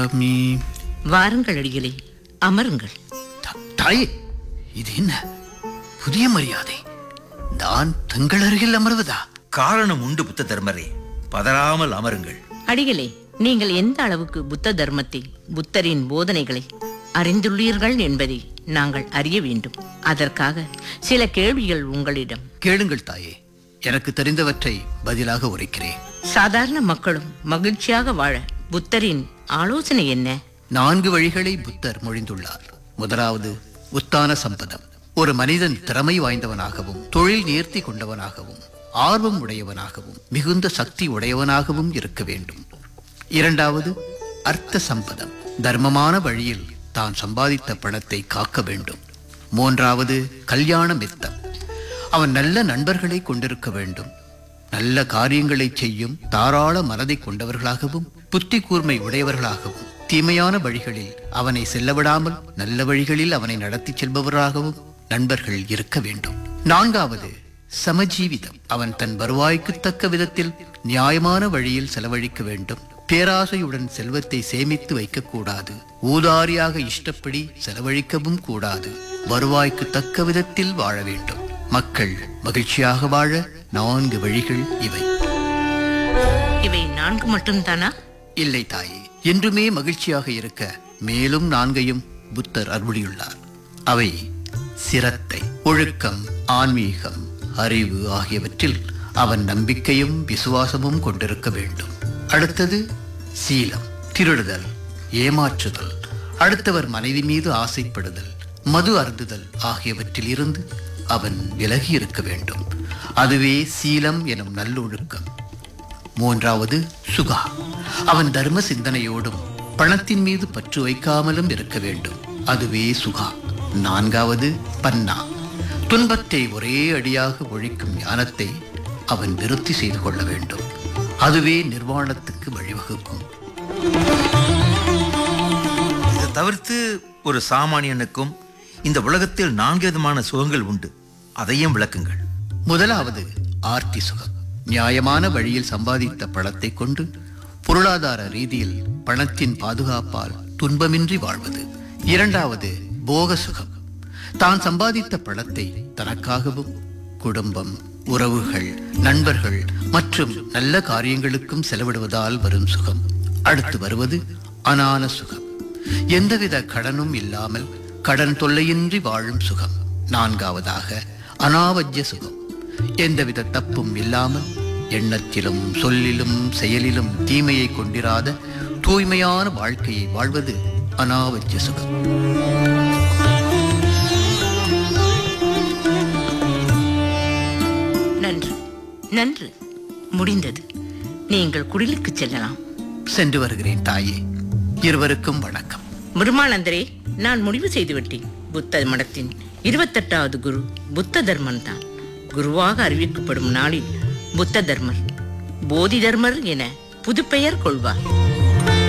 சுவாமி வாருங்கள் அடிகளே அமருங்கள் த- தாயே இது என்ன புதிய மரியாதை நான் தங்கள் அருகில் அமர்வதா காரணம் உண்டு புத்த தர்மரே பதறாமல் அமருங்கள் அடிகளே நீங்கள் எந்த அளவுக்கு புத்த தர்மத்தை புத்தரின் போதனைகளை அறிந்துள்ளீர்கள் என்பதை நாங்கள் அறிய வேண்டும் அதற்காக சில கேள்விகள் உங்களிடம் கேளுங்கள் தாயே எனக்கு தெரிந்தவற்றை பதிலாக உரைக்கிறேன் சாதாரண மக்களும் மகிழ்ச்சியாக வாழ புத்தரின் ஆலோசனை என்ன நான்கு வழிகளை புத்தர் மொழிந்துள்ளார் முதலாவது உத்தான சம்பதம் ஒரு மனிதன் திறமை வாய்ந்தவனாகவும் தொழில் நேர்த்தி கொண்டவனாகவும் ஆர்வம் உடையவனாகவும் மிகுந்த சக்தி உடையவனாகவும் இருக்க வேண்டும் இரண்டாவது அர்த்த சம்பதம் தர்மமான வழியில் தான் சம்பாதித்த பணத்தை காக்க வேண்டும் மூன்றாவது கல்யாண மித்தம் அவன் நல்ல நண்பர்களை கொண்டிருக்க வேண்டும் நல்ல காரியங்களை செய்யும் தாராள மனதை கொண்டவர்களாகவும் புத்தி கூர்மை உடையவர்களாகவும் தீமையான வழிகளில் அவனை செல்லவிடாமல் நல்ல வழிகளில் அவனை நடத்திச் செல்பவராகவும் நண்பர்கள் இருக்க வேண்டும் நான்காவது சமஜீவிதம் அவன் தன் வருவாய்க்கு தக்க விதத்தில் நியாயமான வழியில் செலவழிக்க வேண்டும் பேராசையுடன் செல்வத்தை சேமித்து வைக்கக்கூடாது ஊதாரியாக இஷ்டப்படி செலவழிக்கவும் கூடாது வருவாய்க்கு தக்க விதத்தில் வாழ வேண்டும் மக்கள் மகிழ்ச்சியாக வாழ நான்கு வழிகள் இவை இவை நான்கு மட்டும்தானா இல்லை தாயே என்றுமே மகிழ்ச்சியாக இருக்க மேலும் நான்கையும் புத்தர் அருளியுள்ளார் அவை சிரத்தை ஒழுக்கம் ஆன்மீகம் அறிவு ஆகியவற்றில் அவன் நம்பிக்கையும் விசுவாசமும் கொண்டிருக்க வேண்டும் அடுத்தது சீலம் திருடுதல் ஏமாற்றுதல் அடுத்தவர் மனைவி மீது ஆசைப்படுதல் மது அருந்துதல் ஆகியவற்றில் இருந்து அவன் விலகி இருக்க வேண்டும் அதுவே சீலம் எனும் நல்லொழுக்கம் மூன்றாவது சுகா அவன் தர்ம சிந்தனையோடும் பணத்தின் மீது பற்று வைக்காமலும் இருக்க வேண்டும் அதுவே சுகா நான்காவது பன்னா துன்பத்தை ஒரே அடியாக ஒழிக்கும் ஞானத்தை அவன் விருத்தி செய்து கொள்ள வேண்டும் அதுவே நிர்வாணத்துக்கு வழிவகுக்கும் இதை தவிர்த்து ஒரு சாமானியனுக்கும் இந்த உலகத்தில் நான்கு விதமான சுகங்கள் உண்டு அதையும் விளக்குங்கள் முதலாவது ஆர்த்தி சுகம் நியாயமான வழியில் சம்பாதித்த பணத்தை கொண்டு பொருளாதார ரீதியில் பணத்தின் பாதுகாப்பால் துன்பமின்றி வாழ்வது இரண்டாவது போக சுகம் தான் சம்பாதித்த பணத்தை தனக்காகவும் குடும்பம் உறவுகள் நண்பர்கள் மற்றும் நல்ல காரியங்களுக்கும் செலவிடுவதால் வரும் சுகம் அடுத்து வருவது அனான சுகம் எந்தவித கடனும் இல்லாமல் கடன் தொல்லையின்றி வாழும் சுகம் நான்காவதாக அனாவஜ்ய சுகம் எந்தவித தப்பும் இல்லாமல் எண்ணத்திலும் சொல்லிலும் செயலிலும் தீமையை கொண்டிராத தூய்மையான வாழ்க்கையை வாழ்வது அனாவஜ்ய சுகம் நன்று நன்று முடிந்தது நீங்கள் குடிலுக்கு செல்லலாம் சென்று வருகிறேன் தாயே இருவருக்கும் வணக்கம் முருமானந்தரே நான் முடிவு செய்து விட்டேன் புத்த மடத்தின் இருபத்தெட்டாவது குரு புத்த தர்மன் தான் குருவாக அறிவிக்கப்படும் நாளில் புத்த தர்மர் போதி தர்மர் என புதுப்பெயர் கொள்வார்